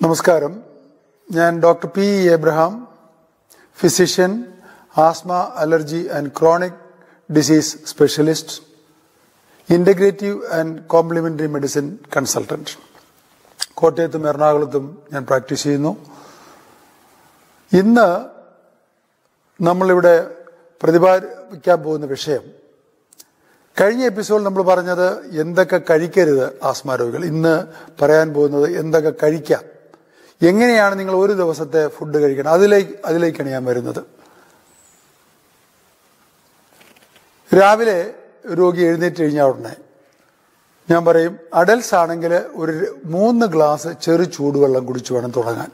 നമസ്കാരം ഞാൻ doctor P Abraham physician asthma allergy and chronic disease specialist integrative and complementary medicine consultant കോട്ടയത്തും എറണാകുളത്തും ഞാൻ പ്രാക്ടീസ് ചെയ്യുന്നു ഇന്ന് നമ്മളിവിടെ പ്രതിപാദിക്കാൻ പോകുന്ന വിഷയം കഴിഞ്ഞ എപ്പിസോഡിൽ നമ്മൾ പറഞ്ഞത് എന്തൊക്കെ കഴിക്കരുത് ആസ്മ രോഗികൾ ഇന്ന് പറയാൻ പോകുന്നത് എന്തൊക്കെ കഴിക്കാം എങ്ങനെയാണ് നിങ്ങൾ ഒരു ദിവസത്തെ ഫുഡ് കഴിക്കണം അതിലേക്ക് അതിലേക്കാണ് ഞാൻ വരുന്നത് രാവിലെ രോഗി എഴുന്നേറ്റ് കഴിഞ്ഞാൽ ഉടനെ ഞാൻ പറയും അഡൽസ് ആണെങ്കിൽ ഒരു മൂന്ന് ഗ്ലാസ് ചെറു ചൂടുവെള്ളം കുടിച്ചു വേണം തുടങ്ങാൻ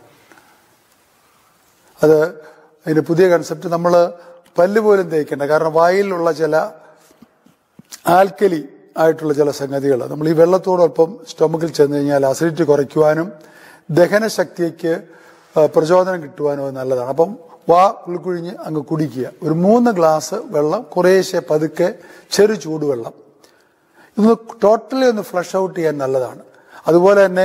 അത് അതിന്റെ പുതിയ കൺസെപ്റ്റ് നമ്മൾ പല്ല് പോലും തേക്കേണ്ട കാരണം വായിലുള്ള ചില ആൽക്കലി ആയിട്ടുള്ള ചില സംഗതികൾ നമ്മൾ ഈ വെള്ളത്തോടൊപ്പം സ്റ്റൊമക്കിൽ ചെന്ന് കഴിഞ്ഞാൽ അസിഡിറ്റി കുറയ്ക്കുവാനും ദഹനശക്തിക്ക് ആ, പ്രചോദനം കിട്ടുവാനും അത് നല്ലതാണ് അപ്പം വാ ഉൾക്കുഴിഞ്ഞ് അങ്ങ് കുടിക്കുക ഒരു മൂന്ന് ഗ്ലാസ് വെള്ളം കുറേശ്ശെ പതുക്കെ ചെറു ചൂടുവെള്ളം ഇതൊന്ന് ടോട്ടലി ഒന്ന് ഫ്ലഷ് ഔട്ട് ചെയ്യാൻ നല്ലതാണ് അതുപോലെ തന്നെ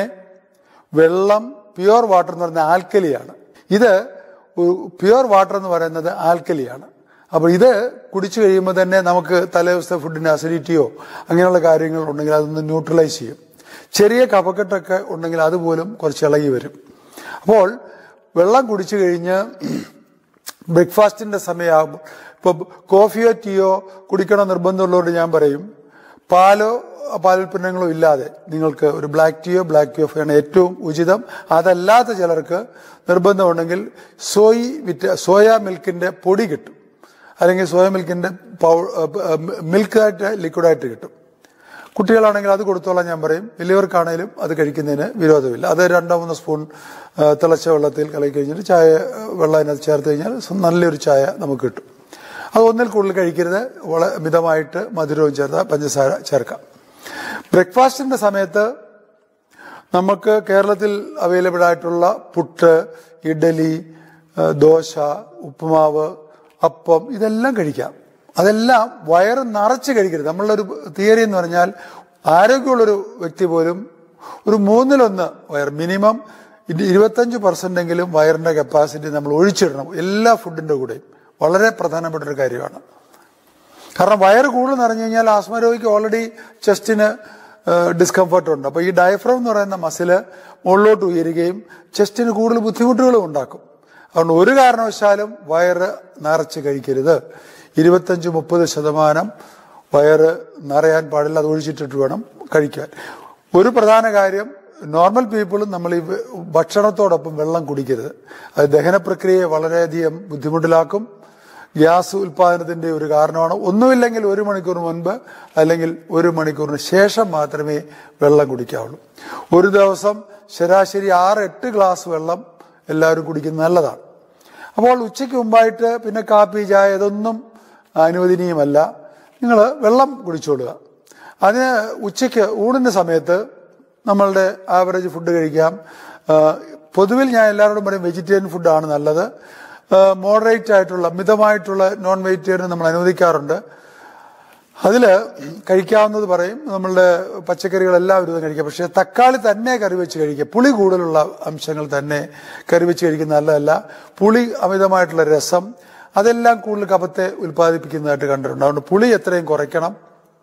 വെള്ളം പ്യുവർ വാട്ടർ എന്ന് പറയുന്നത് ആൽക്കലിയാണ് ഇത് പ്യുവർ വാട്ടർ എന്ന് പറയുന്നത് ആൽക്കലിയാണ് അപ്പോൾ ഇത് കുടിച്ചു കഴിയുമ്പോൾ തന്നെ നമുക്ക് തലേദിവസത്തെ ഫുഡിന് അസിഡിറ്റിയോ അങ്ങനെയുള്ള കാര്യങ്ങൾ ഉണ്ടെങ്കിൽ അതൊന്ന് ന്യൂട്രലൈസ് ചെയ്യും ചെറിയ കഫക്കെട്ടൊക്കെ ഉണ്ടെങ്കിൽ അതുപോലും കുറച്ച് ഇളകി വരും അപ്പോൾ വെള്ളം കുടിച്ചു കഴിഞ്ഞ് ബ്രേക്ക്ഫാസ്റ്റിന്റെ സമയമാകുമ്പോൾ ഇപ്പൊ കോഫിയോ ടീയോ കുടിക്കണം നിർബന്ധമുള്ളവരോട് ഞാൻ പറയും പാലോ പാലുൽപ്പന്നങ്ങളോ ഇല്ലാതെ നിങ്ങൾക്ക് ഒരു ബ്ലാക്ക് ടീയോ ബ്ലാക്ക് കോഫിയാണ് ഏറ്റവും ഉചിതം അതല്ലാത്ത ചിലർക്ക് നിർബന്ധമുണ്ടെങ്കിൽ സോയി വിറ്റ സോയ മിൽക്കിന്റെ പൊടി കിട്ടും അല്ലെങ്കിൽ സോയ മിൽക്കിന്റെ പൗ മിൽക്കായിട്ട് ലിക്വിഡായിട്ട് കിട്ടും കുട്ടികളാണെങ്കിൽ അത് കൊടുത്തോളാം ഞാൻ പറയും വലിയവർക്കാണേലും അത് കഴിക്കുന്നതിന് വിരോധമില്ല അത് രണ്ടോ മൂന്നോ സ്പൂൺ ആ, തിളച്ച വെള്ളത്തിൽ കലക്കി കഴിഞ്ഞിട്ട് ചായ ആ, വെള്ളം അതിനകത്ത് ചേർത്ത് കഴിഞ്ഞാൽ സ- നല്ലൊരു ചായ നമുക്ക് കിട്ടും അത് ഒന്നിൽ കൂടുതൽ കഴിക്കരുത് വളരെ മിതമായിട്ട് മധുരവും ചേർത്ത പഞ്ചസാര ചേർക്കാം ബ്രേക്ക്ഫാസ്റ്റിന്റെ സമയത്ത് നമുക്ക് കേരളത്തിൽ അവൈലബിൾ ആയിട്ടുള്ള പുട്ട് ഇഡലി ആ, ദോശ ഉപ്പുമാവ് അപ്പം ഇതെല്ലാം കഴിക്കാം അതെല്ലാം വയറ് നിറച്ച് കഴിക്കരുത് നമ്മളുടെ ഒരു തിയറി എന്ന് പറഞ്ഞാൽ ആരോഗ്യമുള്ളൊരു വ്യക്തി പോലും ഒരു മൂന്നിലൊന്ന് വയർ മിനിമം ഇരുപത്തഞ്ച് പെർസെന്റ് എങ്കിലും വയറിന്റെ കപ്പാസിറ്റി നമ്മൾ ഒഴിച്ചിടണം എല്ലാ ഫുഡിന്റെ കൂടെയും വളരെ പ്രധാനപ്പെട്ട ഒരു കാര്യമാണ് കാരണം വയറ് കൂടുതൽ നിറഞ്ഞു കഴിഞ്ഞാൽ ആസ്മ രോഗിക്ക് ഓൾറെഡി ചെസ്റ്റിന് ഡിസ്കംഫർട്ട് ഉണ്ട് അപ്പോൾ ഈ ഡയഫ്രം എന്ന് പറയുന്ന മസില് മുകളിലോട്ട് ഉയരുകയും ചെസ്റ്റിന് കൂടുതൽ ബുദ്ധിമുട്ടുകളും ഉണ്ടാക്കും അതുകൊണ്ട് ഒരു കാരണവശാലും വയറ് നിറച്ച് കഴിക്കരുത് ഇരുപത്തഞ്ച് മുപ്പത് ശതമാനം വയറ് നിറയാൻ പാടില്ല അത് ഒഴിച്ചിട്ടിട്ട് വേണം കഴിക്കാൻ ഒരു പ്രധാന കാര്യം നോർമൽ പീപ്പിളും നമ്മൾ ഈ വെ- ഭക്ഷണത്തോടൊപ്പം വെള്ളം കുടിക്കരുത് അത് ദഹന പ്രക്രിയയെ വളരെയധികം ബുദ്ധിമുട്ടിലാക്കും ഗ്യാസ് ഉൽപാദനത്തിന്റെ ഒരു കാരണമാണ് ഒന്നുമില്ലെങ്കിൽ ഒരു മണിക്കൂർ മുൻപ് അല്ലെങ്കിൽ ഒരു മണിക്കൂറിന് ശേഷം മാത്രമേ വെള്ളം കുടിക്കാവുള്ളൂ ഒരു ദിവസം ശരാശരി ആറ് എട്ട് ഗ്ലാസ് വെള്ളം എല്ലാവരും കുടിക്കുന്നത് നല്ലതാണ് അപ്പോൾ ഉച്ചയ്ക്ക് മുമ്പായിട്ട് പിന്നെ കാപ്പി ചായ ഇതൊന്നും അനുവദനീയമല്ല നിങ്ങൾ വെള്ളം കുടിച്ചോളുക അതിന് ഉച്ചയ്ക്ക് ഊണിന്റെ സമയത്ത് നമ്മളുടെ ആവറേജ് ഫുഡ് കഴിക്കാം ആ, പൊതുവിൽ ഞാൻ എല്ലാവരോടും പറയും വെജിറ്റേറിയൻ ഫുഡാണ് നല്ലത് മോഡറേറ്റ് ആയിട്ടുള്ള മിതമായിട്ടുള്ള നോൺ വെജിറ്റേറിയൻ നമ്മൾ അനുവദിക്കാറുണ്ട് അതിൽ കഴിക്കാവുന്നത് പറയും നമ്മളുടെ പച്ചക്കറികളെല്ലാം ഒരു വിധം കഴിക്കാം പക്ഷേ തക്കാളി തന്നെ കറി വെച്ച് കഴിക്കുക പുളി കൂടുതലുള്ള അംശങ്ങൾ തന്നെ കറി വെച്ച് കഴിക്കുന്നത് നല്ലതല്ല പുളി അമിതമായിട്ടുള്ള രസം അതെല്ലാം കൂടുതൽ കപത്തെ ഉൽപ്പാദിപ്പിക്കുന്നതായിട്ട് കണ്ടിട്ടുണ്ട് അതുകൊണ്ട് പുളി എത്രയും കുറയ്ക്കണം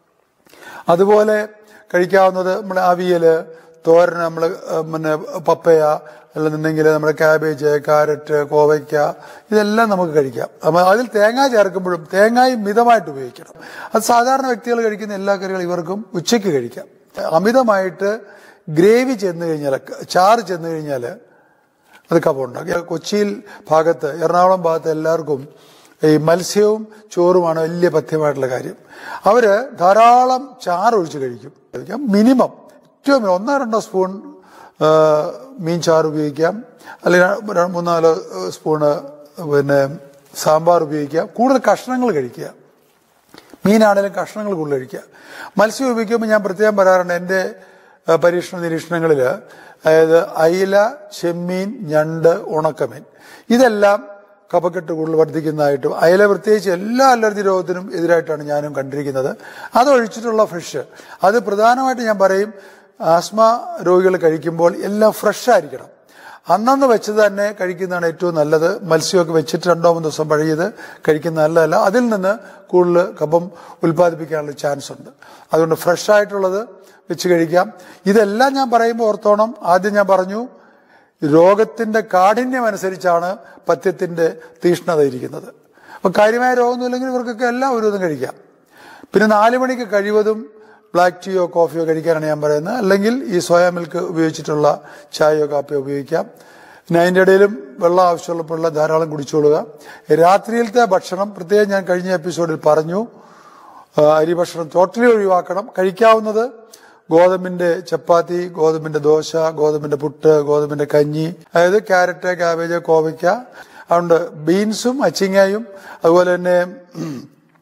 അതുപോലെ കഴിക്കാവുന്നത് നമ്മുടെ അവിയല് തോരൻ നമ്മൾ പിന്നെ പപ്പയ അല്ലെന്നുണ്ടെങ്കിൽ നമ്മുടെ ക്യാബേജ് കാരറ്റ് കോവയ്ക്ക ഇതെല്ലാം നമുക്ക് കഴിക്കാം അപ്പൊ അതിൽ തേങ്ങ ചേർക്കുമ്പോഴും തേങ്ങയും മിതമായിട്ട് ഉപയോഗിക്കണം അത് സാധാരണ വ്യക്തികൾ കഴിക്കുന്ന എല്ലാ കറികളും ഇവർക്കും ഉച്ചയ്ക്ക് കഴിക്കാം അമിതമായിട്ട് ഗ്രേവി ചെന്ന് കഴിഞ്ഞാൽ ചാറ് ചെന്ന് കഴിഞ്ഞാൽ അത് കഫമുണ്ടാക്കും കൊച്ചിയിൽ ഭാഗത്ത് എറണാകുളം ഭാഗത്ത് എല്ലാവർക്കും ഈ മത്സ്യവും ചോറുമാണ് വലിയ പഥ്യമായിട്ടുള്ള കാര്യം അവര് ധാരാളം ചാറ് ഒഴിച്ച് കഴിക്കും കഴിക്കാം മിനിമം ഏറ്റവും മിനിമം ഒന്നോ രണ്ടോ സ്പൂൺ ആ, മീൻ ചാറ് ഉപയോഗിക്കാം അല്ലെങ്കിൽ ര- മൂന്നാലോ സ്പൂണ് പിന്നെ സാമ്പാർ ഉപയോഗിക്കാം കൂടുതൽ കഷ്ണങ്ങൾ കഴിക്കുക മീനാണെങ്കിലും കഷ്ണങ്ങൾ കൂടുതൽ കഴിക്കുക മത്സ്യം ഉപയോഗിക്കുമ്പോൾ ഞാൻ പ്രത്യേകം പറയാറുണ്ട് എൻ്റെ ആ, പരീക്ഷണ നിരീക്ഷണങ്ങളിൽ അതായത് അയില ചെമ്മീൻ ഞണ്ട് ഉണക്കമീൻ ഇതെല്ലാം കഫക്കെട്ട് കൂടുതൽ വർദ്ധിക്കുന്നതായിട്ടും അയല പ്രത്യേകിച്ച് എല്ലാ അലർജി രോഗത്തിനും എതിരായിട്ടാണ് ഞാനും കണ്ടിരിക്കുന്നത് അതൊഴിച്ചിട്ടുള്ള ഫിഷ് അത് പ്രധാനമായിട്ട് ഞാൻ പറയും ആസ്മ രോഗികൾ കഴിക്കുമ്പോൾ എല്ലാം ഫ്രഷ് ആയിരിക്കണം അന്നന്ന് വെച്ചത് തന്നെ കഴിക്കുന്നതാണ് ഏറ്റവും നല്ലത് മത്സ്യമൊക്കെ വെച്ചിട്ട് രണ്ടോ മൂന്ന് ദിവസം പഴകിയത് കഴിക്കുന്നത് നല്ലതല്ല അതിൽ നിന്ന് കൂടുതൽ കഫം ഉൽപ്പാദിപ്പിക്കാനുള്ള ചാൻസ് ഉണ്ട് അതുകൊണ്ട് ഫ്രഷ് ആയിട്ടുള്ളത് വെച്ച് കഴിക്കാം ഇതെല്ലാം ഞാൻ പറയുമ്പോൾ ഓർത്തോണം ആദ്യം ഞാൻ പറഞ്ഞു രോഗത്തിന്റെ കാഠിന്യം അനുസരിച്ചാണ് പഥ്യത്തിന്റെ തീഷ്ണത ഇരിക്കുന്നത് അപ്പൊ കാര്യമായ രോഗമൊന്നുമില്ലെങ്കിൽ ഇവർക്കൊക്കെ എല്ലാം ഒരു ഇതും കഴിക്കാം പിന്നെ നാല് മണിക്ക് കഴിവതും ബ്ലാക്ക് ടീയോ കോഫിയോ കഴിക്കാനാണ് ഞാൻ പറയുന്നത് അല്ലെങ്കിൽ ഈ സോയാ മിൽക്ക് ഉപയോഗിച്ചിട്ടുള്ള ചായയോ കാപ്പിയോ ഉപയോഗിക്കാം പിന്നെ അതിൻ്റെ ഇടയിലും വെള്ളം ആവശ്യമുള്ളപ്പോഴുള്ള ധാരാളം കുടിച്ചോളുക രാത്രിയിലത്തെ ഭക്ഷണം പ്രത്യേകം ഞാൻ കഴിഞ്ഞ എപ്പിസോഡിൽ പറഞ്ഞു ആ, അരി ഭക്ഷണം ടോട്ടലി ഒഴിവാക്കണം കഴിക്കാവുന്നത് ഗോതമ്പിന്റെ ചപ്പാത്തി ഗോതമ്പിന്റെ ദോശ ഗോതമ്പിന്റെ പുട്ട് ഗോതമ്പിന്റെ കഞ്ഞി അതായത് ക്യാരറ്റ് കാബേജ് കോവയ്ക്ക അതുകൊണ്ട് ബീൻസും അച്ചിങ്ങയും അതുപോലെ തന്നെ ഉം,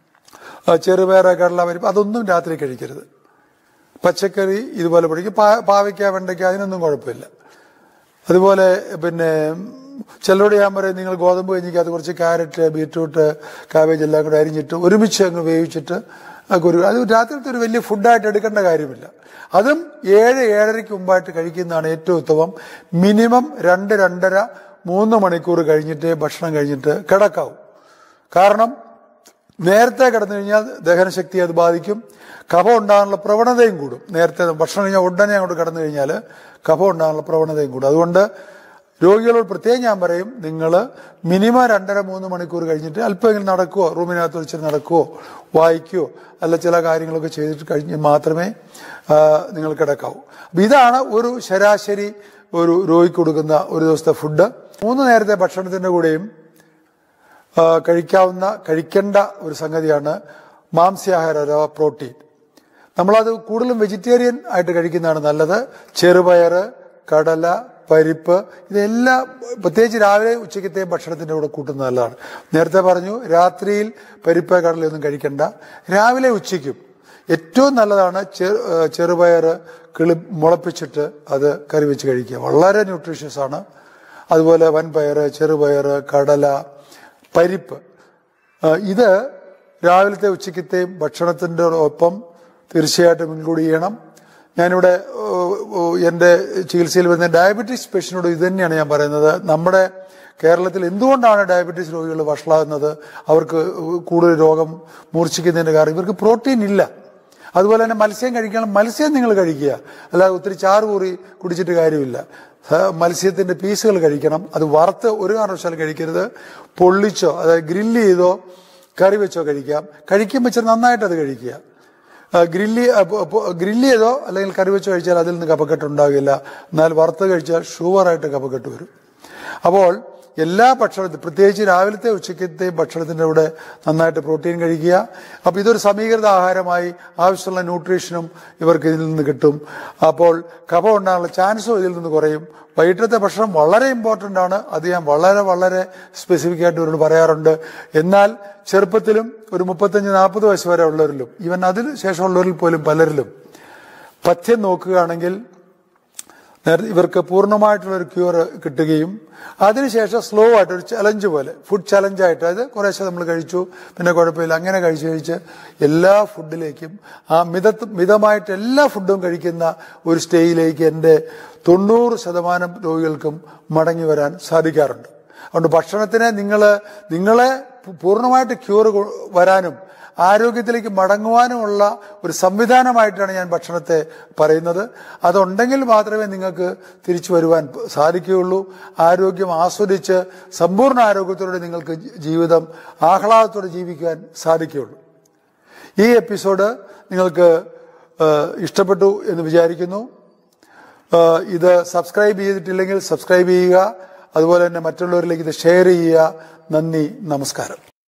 ആ, ചെറുപയർ കടല പരിപ്പ് അതൊന്നും രാത്രി കഴിക്കരുത് പച്ചക്കറി ഇതുപോലെ പഠിക്കും പാവയ്ക്ക വെണ്ടയ്ക്ക അതിനൊന്നും കുഴപ്പമില്ല അതുപോലെ പിന്നെ ചിലരോട് ഞാൻ പറയും നിങ്ങൾ ഗോതമ്പ് കഞ്ഞിക്കകത്ത് കുറച്ച് ക്യാരറ്റ് ബീറ്റ്റൂട്ട് കാബേജ് എല്ലാം കൂടെ അരിഞ്ഞിട്ട് ഒരുമിച്ച് അങ്ങ് വേവിച്ചിട്ട് ഒക്കെ ഒരു അത് രാത്രിത്തെ ഒരു വലിയ ഫുഡായിട്ട് എടുക്കേണ്ട കാര്യമില്ല അതും ഏഴ് ഏഴരയ്ക്ക് മുമ്പായിട്ട് കഴിക്കുന്നതാണ് ഏറ്റവും ഉത്തമം മിനിമം രണ്ട് രണ്ടര മൂന്ന് മണിക്കൂർ കഴിഞ്ഞിട്ട് ഭക്ഷണം കഴിഞ്ഞിട്ട് കിടക്കാവും കാരണം നേരത്തെ കിടന്നു കഴിഞ്ഞാൽ ദഹനശക്തി അത് ബാധിക്കും കഫം ഉണ്ടാകാനുള്ള പ്രവണതയും കൂടും നേരത്തെ ഭക്ഷണം കഴിഞ്ഞാൽ ഉടനെ അങ്ങോട്ട് കിടന്നു കഴിഞ്ഞാൽ കഫം ഉണ്ടാകാനുള്ള പ്രവണതയും കൂടും അതുകൊണ്ട് രോഗികളോട് പ്രത്യേകം ഞാൻ പറയും നിങ്ങൾ മിനിമം രണ്ടര മൂന്ന് മണിക്കൂർ കഴിഞ്ഞിട്ട് അല്പമെങ്കിലും നടക്കുവോ റൂമിനകത്ത് വെച്ച് നടക്കുവോ വായിക്കുവോ അല്ല ചില കാര്യങ്ങളൊക്കെ ചെയ്തിട്ട് കഴിഞ്ഞ് മാത്രമേ ആ, നിങ്ങൾ കിടക്കാവൂ അപ്പൊ ഇതാണ് ഒരു ശരാശരി ഒരു രോഗിക്ക് കൊടുക്കുന്ന ഒരു ദിവസത്തെ ഫുഡ് മൂന്ന് നേരത്തെ ഭക്ഷണത്തിന്റെ കൂടെയും ആ, കഴിക്കാവുന്ന കഴിക്കേണ്ട ഒരു സംഗതിയാണ് മാംസ്യാഹാരം അഥവാ പ്രോട്ടീൻ നമ്മളത് കൂടുതലും വെജിറ്റേറിയൻ ആയിട്ട് കഴിക്കുന്നതാണ് നല്ലത് ചെറുപയറ് കടല പരിപ്പ് ഇതെല്ലാം പ്രത്യേകിച്ച് രാവിലെ ഉച്ചക്കത്തെയും ഭക്ഷണത്തിന്റെ കൂടെ കൂട്ടുന്നത് നല്ലതാണ് നേരത്തെ പറഞ്ഞു രാത്രിയിൽ പരിപ്പ് കടലയൊന്നും കഴിക്കണ്ട രാവിലെ ഉച്ചയ്ക്കും ഏറ്റവും നല്ലതാണ് ചെറു ചെറുപയറ് കിളി മുളപ്പിച്ചിട്ട് അത് കറി വെച്ച് കഴിക്കുക വളരെ ന്യൂട്രീഷ്യസ് ആണ് അതുപോലെ വൻപയറ് ചെറുപയറ് കടല പരിപ്പ് ആ, ഇത് രാവിലത്തെ ഉച്ചക്കത്തെയും ഭക്ഷണത്തിൻ്റെ ഒപ്പം തീർച്ചയായിട്ടും ഇൻക്ലൂഡ് ചെയ്യണം ഞാനിവിടെ ഓ, ഓ, എൻ്റെ ചികിത്സയിൽ വരുന്ന ഡയബറ്റീസ് പേഷ്യനോട് ഇത് തന്നെയാണ് ഞാൻ പറയുന്നത് നമ്മുടെ കേരളത്തിൽ എന്തുകൊണ്ടാണ് ഡയബറ്റീസ് രോഗികൾ വഷളാകുന്നത് അവർക്ക് കൂടുതൽ രോഗം മൂർച്ഛിക്കുന്നതിന്റെ കാരണം ഇവർക്ക് പ്രോട്ടീൻ ഇല്ല അതുപോലെ തന്നെ മത്സ്യം കഴിക്കണം മത്സ്യം നിങ്ങൾ കഴിക്കുക അല്ലാതെ ഒത്തിരി ചാറ് കൂറി കുടിച്ചിട്ട് കാര്യമില്ല സ- മത്സ്യത്തിന്റെ പീസുകൾ കഴിക്കണം അത് വറുത്ത് ഒരു കാരണവശാലും കഴിക്കരുത് പൊള്ളിച്ചോ അതായത് ഗ്രില്ല് ചെയ്തോ കറി വെച്ചോ കഴിക്കാം കഴിക്കുമ്പോൾ ഇച്ചിരി നന്നായിട്ട് അത് കഴിക്കുക ആ, ഗ്രില്ലി ആ, പൊ- പൊ- ഗ്രില്ല് ചെയ്തോ അല്ലെങ്കിൽ കറി വെച്ചോ കഴിച്ചാൽ അതിൽ നിന്ന് കഫക്കെട്ട് ഉണ്ടാകില്ല എന്നാൽ വറുത്ത് കഴിച്ചാൽ ഷുവറായിട്ട് കഫക്കെട്ട് വരും അപ്പോൾ എല്ലാ ഭക്ഷണത്തിലും പ്രത്യേകിച്ച് രാവിലത്തെ ഉച്ചക്കത്തെയും ഭക്ഷണത്തിൻ്റെ കൂടെ നന്നായിട്ട് പ്രോട്ടീൻ കഴിക്കുക അപ്പോൾ ഇതൊരു സമീകൃത ആഹാരമായി ആവശ്യമുള്ള ന്യൂട്രീഷനും ഇവർക്ക് ഇതിൽ നിന്ന് കിട്ടും അപ്പോൾ കഫം ഉണ്ടാകാനുള്ള ചാൻസും ഇതിൽ നിന്ന് കുറയും വൈകിട്ടത്തെ ഭക്ഷണം വളരെ ഇമ്പോർട്ടൻ്റ് ആണ് അത് ഞാൻ വളരെ വളരെ സ്പെസിഫിക് ആയിട്ട് ഇവരോട് പറയാറുണ്ട് എന്നാൽ ചെറുപ്പത്തിലും ഒരു മുപ്പത്തഞ്ച് നാൽപ്പത് വയസ്സ് വരെ ഉള്ളവരിലും ഈവൻ അതിന് ശേഷമുള്ളവരിൽ പോലും പലരിലും പഥ്യം നോക്കുകയാണെങ്കിൽ നേരത്തെ ഇവർക്ക് പൂർണ്ണമായിട്ടുള്ള ഒരു ക്യൂർ കിട്ടുകയും അതിനുശേഷം സ്ലോ ആയിട്ട് ഒരു ചലഞ്ച് പോലെ ഫുഡ് ചലഞ്ചായിട്ട് അത് കുറേശ്ശെ നമ്മൾ കഴിച്ചു പിന്നെ കുഴപ്പമില്ല അങ്ങനെ കഴിച്ച് കഴിച്ച് എല്ലാ ഫുഡിലേക്കും ആ മിത മിതമായിട്ട് എല്ലാ ഫുഡും കഴിക്കുന്ന ഒരു സ്റ്റേജിലേക്ക് എൻ്റെ തൊണ്ണൂറ് ശതമാനം രോഗികൾക്കും മടങ്ങി വരാൻ സാധിക്കാറുണ്ട് അതുകൊണ്ട് ഭക്ഷണത്തിനെ നിങ്ങൾ നിങ്ങളെ പൂർണ്ണമായിട്ട് ക്യൂർ വരാനും ആരോഗ്യത്തിലേക്ക് മടങ്ങുവാനുമുള്ള ഒരു സംവിധാനമായിട്ടാണ് ഞാൻ ഭക്ഷണത്തെ പറയുന്നത് അതുണ്ടെങ്കിൽ മാത്രമേ നിങ്ങൾക്ക് തിരിച്ചു വരുവാൻ സാധിക്കുകയുള്ളൂ ആരോഗ്യം ആസ്വദിച്ച് സമ്പൂർണ്ണ ആരോഗ്യത്തോടെ നിങ്ങൾക്ക് ജീവിതം ആഹ്ലാദത്തോടെ ജീവിക്കാൻ സാധിക്കുകയുള്ളൂ ഈ എപ്പിസോഡ് നിങ്ങൾക്ക് ഏഹ്, ഇഷ്ടപ്പെട്ടു എന്ന് വിചാരിക്കുന്നു ഏഹ്, ഇത് സബ്സ്ക്രൈബ് ചെയ്തിട്ടില്ലെങ്കിൽ സബ്സ്ക്രൈബ് ചെയ്യുക അതുപോലെ തന്നെ മറ്റുള്ളവരിലേക്ക് ഇത് ഷെയർ ചെയ്യുക നന്ദി നമസ്കാരം